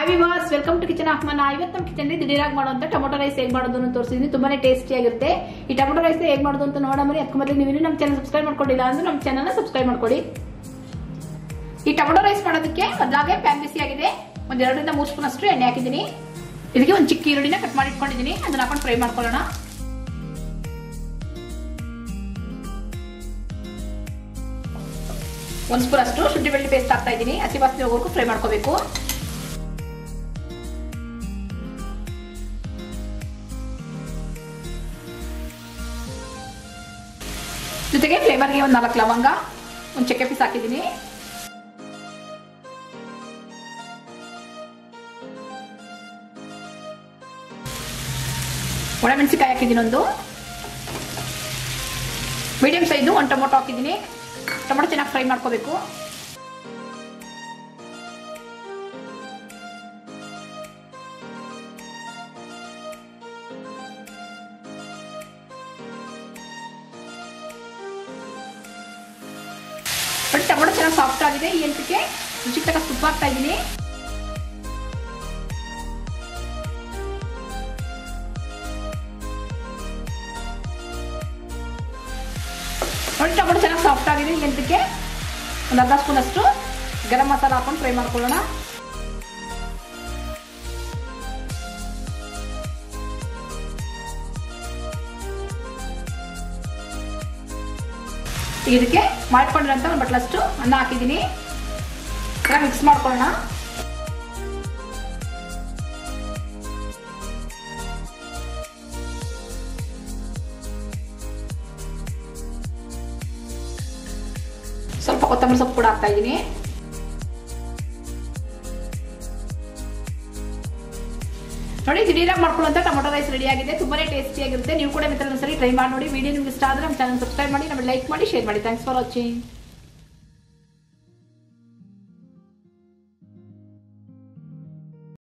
hi viewers welcome to kitchen of Mana ಇವತ್ತು ನಮ್ಮ kitchen ದಿಢೀರಾಗಿ ಮಾಡುವಂತ ಟೊಮೊಟೊ ರೈಸ್ ಹೇಗೆ ಮಾಡೋದು ಅಂತ ತೋರಿಸಿದೀನಿ ತುಂಬಾನೇ ಟೇಸ್ಟಿ ಆಗಿರುತ್ತೆ ಈ ಟೊಮೊಟೊ ರೈಸ್ ಹೇಗೆ ಮಾಡೋದು ಅಂತ ನೋಡಮರಿ ಅದಕ್ಕೆ ಮೊದಲು ನೀವು ಇನ್ನೂ ನಮ್ಮ ಚಾನಲ್ ಸಬ್ಸ್ಕ್ರೈಬ್ ಮಾಡ್ಕೊಂಡಿಲ್ಲ ಅಂದ್ರೆ ನಮ್ಮ ಚಾನಲ್ ಸಬ್ಸ್ಕ್ರೈಬ್ ಮಾಡ್ಕೊಳ್ಳಿ ಈ ಟೊಮೊಟೊ ರೈಸ್ ಮಾಡೋದಕ್ಕೆ ಮೊದಲಾಗೆ ಪ್ಯಾನ್ ಬಿಸಿ ಆಗಿದೆ ಒಂದ್ ಎರಡರಿಂದ ಮೂರು ಸ್ಪೂನ್ ಅಷ್ಟು ಎಣ್ಣೆ ಹಾಕಿದ್ದೀನಿ ಇದಕ್ಕೆ ಒಂದು ಚಿಕ್ಕ ಈರುಳ್ಳಿನ ಕಟ್ ಮಾಡಿ ಇಟ್ಕೊಂಡಿದ್ದೀನಿ ಅದನ್ನ ಹಾಕೊಂಡು ಫ್ರೈ ಮಾಡ್ಕೊಳ್ಳೋಣ ಒಂದು ಸ್ಪೂನ್ ಅಷ್ಟು ಶುಂಠಿ ಬೆಳ್ಳಿ ಪೇಸ್ಟ್ ಹಾಕ್ತಾ ಇದ್ದೀನಿ ಹಸಿ ವಾಸನೆ ಹೋಗೋರ್ಗು ಫ್ರೈ ಮಾಡ್ಕೋಬೇಕು ಜೊತೆಗೆ ಫ್ಲೇವರ್ಗೆ ಒಂದು ನಾಲ್ಕು ಲವಂಗ ಒಂದು ಚಕ್ಕೆ ಪೀಸ್ ಹಾಕಿದ್ದೀನಿ ಒಣಮೆಣಸಿಕಾಯಿ ಹಾಕಿದ್ದೀನಿ ಒಂದು ಮೀಡಿಯಂ ಸೈಜು ಒಂದು ಟೊಮೊಟೊ ಹಾಕಿದ್ದೀನಿ ಟೊಮೊಟೊ ಚೆನ್ನಾಗಿ ಫ್ರೈ ಮಾಡ್ಕೋಬೇಕು ಬಟ್ ಟೊಮೊಟೊ ಚೆನ್ನಾಗಿ ಸಾಫ್ಟ್ ಆಗಿದೆ ಈ ಹಂತಕ್ಕೆ ರುಚಿಗೆ ತಕ್ಕ ತುಪ್ಪ ಹಾಕ್ತಾ ಇದ್ದೀನಿ ನೋಡಿ ಟೊಮೊಟೊ ಚೆನ್ನಾಗಿ ಸಾಫ್ಟ್ ಆಗಿದೆ ಈ ಹಂತಕ್ಕೆ ಒಂದು ಅರ್ಧ ಸ್ಪೂನ್ ಅಷ್ಟು ಗರಂ ಮಸಾಲ ಹಾಕೊಂಡು ಫ್ರೈ ಮಾಡ್ಕೊಳ್ಳೋಣ ಇದಕ್ಕೆ ಮಾಡ್ಕೊಂಡಿರೋಂಥ ಒಂದು ಬಟ್ಲಷ್ಟು ಅನ್ನ ಹಾಕಿದ್ದೀನಿ ಚೆನ್ನಾಗಿ ಮಿಕ್ಸ್ ಮಾಡ್ಕೊಳ್ಳೋಣ ಸ್ವಲ್ಪ ಕೊತ್ತಂಬರಿ ಸೊಪ್ಪು ಕೂಡ ಹಾಕ್ತಾ ಇದ್ದೀನಿ ನೋಡಿ ದಿಢೀರಾಗಿ ಮಾಡ್ಕೊಳ್ಳುವಂತ ಟೊಮೊಟೊ ರೈಸ್ ರೆಡಿ ಆಗಿದೆ ತುಂಬಾನೇ ಟೇಸ್ಟಿ ಆಗಿರುತ್ತೆ ನೀವು ಕೂಡ ಮಿತ್ರ ಸರಿ ಟ್ರೈ ಮಾಡಿ ನೋಡಿ ವಿಡಿಯೋ ನಿಮ್ಗೆ ಇಷ್ಟ ಆದ್ರೆ ನಮ್ಮ ಚಾನಲ್ ಸಬ್ಸ್ಕ್ರೈಬ್ ಮಾಡಿ ನಮಗೆ ಲೈಕ್ ಮಾಡಿ ಶೇರ್ ಮಾಡಿ ಥ್ಯಾಂಕ್ಸ್ ಫಾರ್ ವಾಚಿಂಗ್